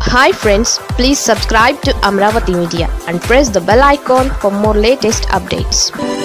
hi friends please subscribe to Amaravati media and press the bell icon for more latest updates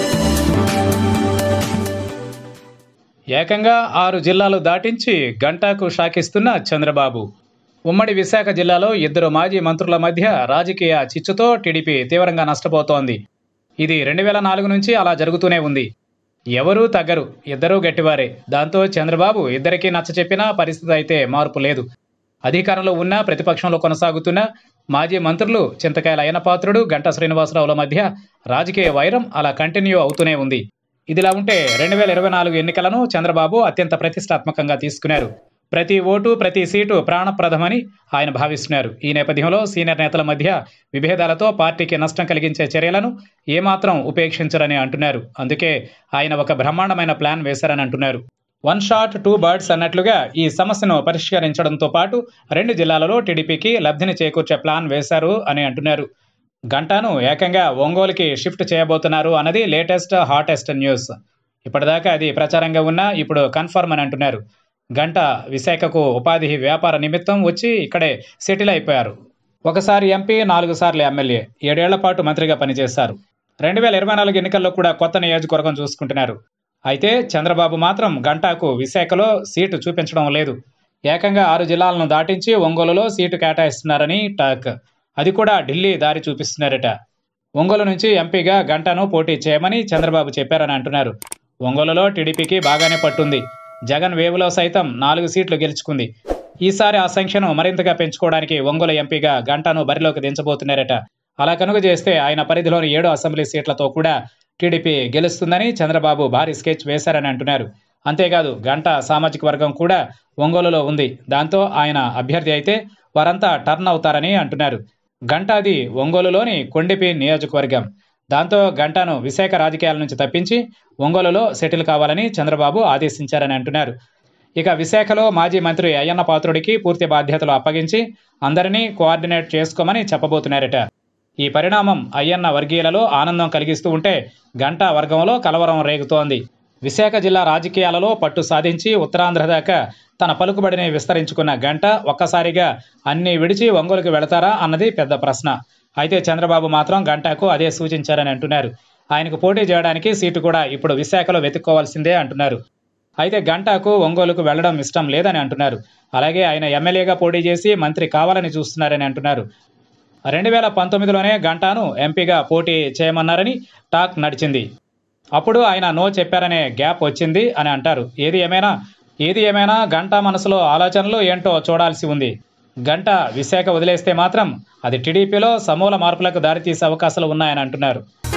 ఏకంగా ఆరు జిల్లాలు దాటించి గంటాకు షాకిస్తున్న చంద్రబాబు ఉమ్మడి విశాఖ జిల్లాలో ఇద్దరు మాజీ మంత్రుల మధ్య రాజకీయ చిచ్చుతో టీడీపీ తీవ్రంగా నష్టపోతోంది ఇది రెండు వేల నాలుగు నుంచి అలా జరుగుతూనే ఉంది ఎవరూ తగ్గరు ఇద్దరూ గట్టివారే దాంతో చంద్రబాబు ఇద్దరికీ నచ్చచెప్పినా పరిస్థితి అయితే మార్పు లేదు అధికారంలో ఉన్న ప్రతిపక్షంలో కొనసాగుతున్న మాజీ మంత్రులు చింతకాయల అయ్యనపాత్రుడు గంటా శ్రీనివాసరావుల మధ్య రాజకీయ వైరం అలా కంటిన్యూ అవుతూనే ఉంది ఇదిలా ఉంటే రెండు వేల ఇరవై నాలుగు ఎన్నికలను చంద్రబాబు అత్యంత ప్రతిష్టాత్మకంగా తీసుకున్నారు ప్రతి ఓటు ప్రతి సీటు ప్రాణప్రదమని ఆయన భావిస్తున్నారు ఈ నేపథ్యంలో సీనియర్ నేతల మధ్య విభేదాలతో పార్టీకి నష్టం కలిగించే చర్యలను ఏమాత్రం ఉపేక్షించరని అంటున్నారు అందుకే ఆయన ఒక బ్రహ్మాండమైన ప్లాన్ వేశారని అంటున్నారు వన్ షాట్ టూ బర్డ్స్ అన్నట్లుగా ఈ సమస్యను పరిష్కరించడంతో పాటు రెండు జిల్లాలలో టీడీపీకి లబ్ధిని చేకూర్చే ప్లాన్ వేశారు అని అంటున్నారు గంటాను ఏకంగా ఒంగోలుకి షిఫ్ట్ చేయబోతున్నారు అన్నది లేటెస్ట్ హాటెస్ట్ న్యూస్ ఇప్పటిదాకా అది ప్రచారంగా ఉన్నా ఇప్పుడు కన్ఫర్మ్ అని అంటున్నారు గంట విశాఖకు ఉపాధి వ్యాపార నిమిత్తం వచ్చి ఇక్కడే సెటిల్ అయిపోయారు ఒకసారి ఎంపీ నాలుగు సార్లు ఎమ్మెల్యే ఏడేళ్ల పాటు మంత్రిగా పనిచేశారు రెండు వేల ఇరవై నాలుగు ఎన్నికల్లో కూడా కొత్త నియోజకవర్గం చూసుకుంటున్నారు అయితే చంద్రబాబు మాత్రం గంటాకు విశాఖలో సీటు చూపించడం లేదు ఏకంగా ఆరు జిల్లాలను దాటించి ఒంగోలులో సీటు కేటాయిస్తున్నారని టాక్ అది కూడా ఢిల్లీ దారి చూపిస్తున్నారట ఒంగోలు నుంచి ఎంపీగా గంటను పోటీ చేయమని చంద్రబాబు చెప్పారని అంటున్నారు ఒంగోలులో టీడీపీకి బాగానే పట్టుంది జగన్ వేవులో సైతం నాలుగు సీట్లు గెలుచుకుంది ఈసారి ఆ సంఖ్యను మరింతగా పెంచుకోవడానికి ఒంగోలు ఎంపీగా గంటను బరిలోకి దించబోతున్నారట అలా కనుక చేస్తే ఆయన పరిధిలోని ఏడు అసెంబ్లీ సీట్లతో కూడా టీడీపీ గెలుస్తుందని చంద్రబాబు భారీ స్కెచ్ వేశారని అంటున్నారు అంతేకాదు గంట సామాజిక వర్గం కూడా ఒంగోలులో ఉంది దాంతో ఆయన అభ్యర్థి అయితే వారంతా టర్న్ అవుతారని అంటున్నారు గంటాది ఒంగోలులోని కొండిపి నియోజకవర్గం దాంతో గంటాను విశాఖ రాజకీయాల నుంచి తప్పించి ఒంగోలులో సెటిల్ కావాలని చంద్రబాబు ఆదేశించారని అంటున్నారు ఇక విశాఖలో మాజీ మంత్రి అయ్యన్న పాత్రుడికి పూర్తి బాధ్యతలు అప్పగించి అందరినీ కోఆర్డినేట్ చేసుకోమని చెప్పబోతున్నారట ఈ పరిణామం అయ్యన్న వర్గీయులలో ఆనందం కలిగిస్తూ ఉంటే గంటా వర్గంలో కలవరం రేగుతోంది విశాఖ జిల్లా రాజకీయాలలో పట్టు సాధించి ఉత్తరాంధ్ర దాకా తన పలుకుబడిని విస్తరించుకున్న గంట ఒక్కసారిగా అన్ని విడిచి ఒంగోలుకు వెళతారా అన్నది పెద్ద ప్రశ్న అయితే చంద్రబాబు మాత్రం గంటాకు అదే సూచించారని అంటున్నారు ఆయనకు పోటీ చేయడానికి సీటు కూడా ఇప్పుడు విశాఖలో వెతుక్కోవాల్సిందే అంటున్నారు అయితే గంటాకు ఒంగోలుకు వెళ్లడం ఇష్టం లేదని అంటున్నారు అలాగే ఆయన ఎమ్మెల్యేగా పోటీ చేసి మంత్రి కావాలని చూస్తున్నారని అంటున్నారు రెండు వేల పంతొమ్మిదిలోనే గంటాను ఎంపీగా పోటీ చేయమన్నారని టాక్ నడిచింది అప్పుడు ఆయన నో చెప్పారనే గ్యాప్ వచ్చింది అని అంటారు ఏది ఏమైనా ఏది ఏమైనా గంట మనసులో ఆలోచనలు ఏంటో చూడాల్సి ఉంది గంట విశాఖ వదిలేస్తే మాత్రం అది టీడీపీలో సమూల మార్పులకు దారితీసే అవకాశాలు ఉన్నాయని అంటున్నారు